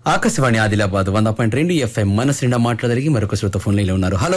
ఆకాశవాణి ఆదిలాబాద్ వంద పాయింట్ రెండు ఎఫ్ఎం మనసు నిండా మాట్లాడగలిగి మరొక శ్రోత ఫోన్ లైన్లో ఉన్నారు హలో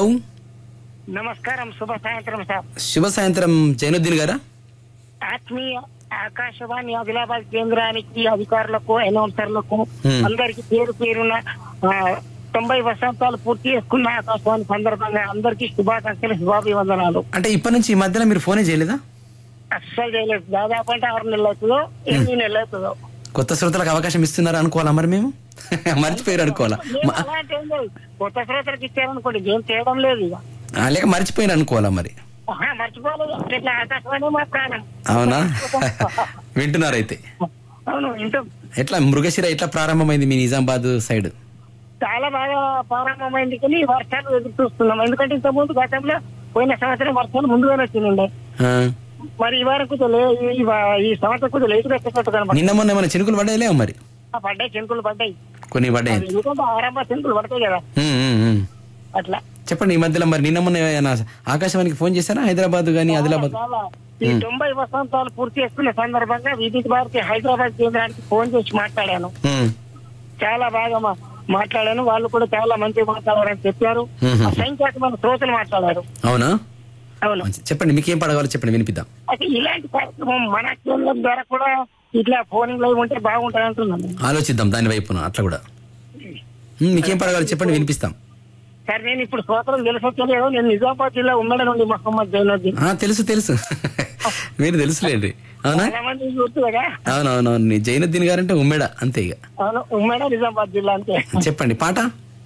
నమస్కారం శుభ సాయంత్రం సార్ శుభ సాయంత్రం జైనుద్దీన్ గారా ఆత్మీయ ఆకాశవాణి ఆదిలాబాద్ కేంద్రానికి అధికారులకు అనౌన్సర్లకు Hmm. అందరికి పేరు పేరున ఆ, తొంభై వసంతాలు పూర్తి చేసుకున్న ఆకాశవాణి సందర్భంగా అందరికీ శుభాకాంక్షలు శుభాభివందనాలు అంటే ఇప్పటి నుంచి ఈ మధ్యలో మీరు ఫోనే చేయలేదా అస్సలు చేయలేదు దాదాపు అంటే ఆరు నెలలు అవుతుందో ఎనిమిది నెలలు అవుతుందో కొత్త శ్రోతలకు అవకాశం ఇస్తున్నారు అనుకోవాలా మరి మేము మర్చిపోయారు అనుకోవాలా మేము మ- అలాంటి ఏం లేదు. కొత్త శ్రోతలకు ఇచ్చారనుకోండి ఏం చేయడం లేదు ఇక ఆ, లేక మర్చిపోయారు అనుకోవాలా మరి ఆహా, మర్చిపోలేదు ఇట్లా ఆకాశవాణి మా ప్రాణం అవునా వింటున్నారు అయితే అవును ఇంటూ ఎట్లా మృగశిర ఎట్లా ప్రారంభమైంది మీ నిజామాబాద్ సైడ్ చాలా బాగా ప్రారంభమైంది కానీ వర్షాలు ఎదురు చూస్తున్నాం ఎందుకంటే ఇంత ముందు గతంలో పోయిన సంవత్సరం వర్షాలు ముందుగానే వచ్చిండే ఆ, మరి ఈ వారం కొంచెం లే- ఈ వా- ఈ సంవత్సరం కొంచెం లేటుగా వచ్చేటట్టు కనబడి నిన్న మొన్న ఏమైనా చినుకులు పడ్డాయిలేవు మరి పడ్డాయి చినుకులు పడ్డాయి కొన్ని పడ్డాయి అది ఎందుకంటే ఆరంభ చినుకులు పడతాయి కదా ఉమ్, ఉమ్, ఉమ్. అట్లా చెప్పండి ఈ మధ్యలో మరి నిన్న మొన్న ఏమైనా ఆకాశవాణికి ఫోన్ చేశారా హైదరాబాద్ కానీ ఆదిలాబాద్ చాలా ఈ తొంభై వసంతాలు పూర్తి చేసుకున్న సందర్భంగా విద్యుత్ భారతి హైదరాబాద్ కేంద్రానికి ఫోన్ చేసి మాట్లాడాను ఉమ్, చాలా బాగా మా- మాట్లాడాను వాళ్ళు కూడా చాలా మంచిగా మాట్లాడారని చెప్పారు మ్మ్. అసంఖ్యాకమైన శ్రోతలు మాట్లాడారు అవునా అవును మంచి చెప్పండి మీకు ఏం పడగాలో చెప్పండి వినిపిద్దాం అయితే ఇలాంటి కార్యక్రమం మన కేంద్రం ద్వారా కూడా ఇట్లా ఫోనింగ్ లైవ్ ఉంటే బాగుంటుంది అంటున్నాను ఆలోచిద్దాం దాని వైపున అట్లా కూడా ఉమ్, మీకేం పడగాలో చెప్పండి వినిపిస్తాం సార్ నేను ఇప్పుడు శ్రోతలు తెలిసొచ్చలేదు నేను నిజామాబాద్ జిల్లా ఉమ్మడి నుండి మహమ్మద్ జైనుద్దీన్ ఆ, తెలుసు తెలుసు మీరు తెలుసులేండి అవునా చాలా మంది గుర్తు కదా అవునవునవును జైనుద్దీన్ గారంటే ఉమ్మేడ అంతే ఇక అవును ఉమ్మడి నిజామాబాద్ జిల్లా అంతే చెప్పండి పాట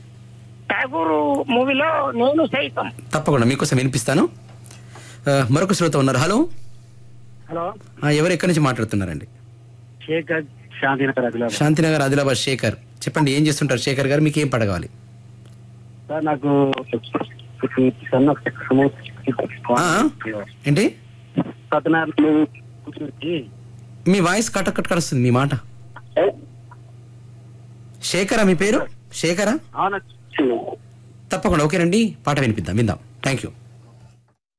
ఠాగూరు మూవీలో నేను సైతం తప్పకుండా మీకోసం వినిపిస్తాను ఆ, మరొక శ్రోత ఉన్నారు హలో హలో ఆ, ఎవరు ఎక్కడి నుంచి మాట్లాడుతున్నారండి శేఖర్ శాంతినగర్ ఆదిలాబాద్ శాంతినగర్ ఆదిలాబాద్ శేఖర్ చెప్పండి ఏం చేస్తుంటారు శేఖర్ గారు మీకు ఏం పడ కావాలి సార్ నాకు ఆ? ఏంటి సత్యనారాయణ మీ వాయిస్ కట్ కట్ కడుస్తుంది మీ మాట శేఖరా మీ పేరు శేఖరా తప్పకుండా ఓకేనండి పాట వినిపిద్దాం విందాం థ్యాంక్ యూ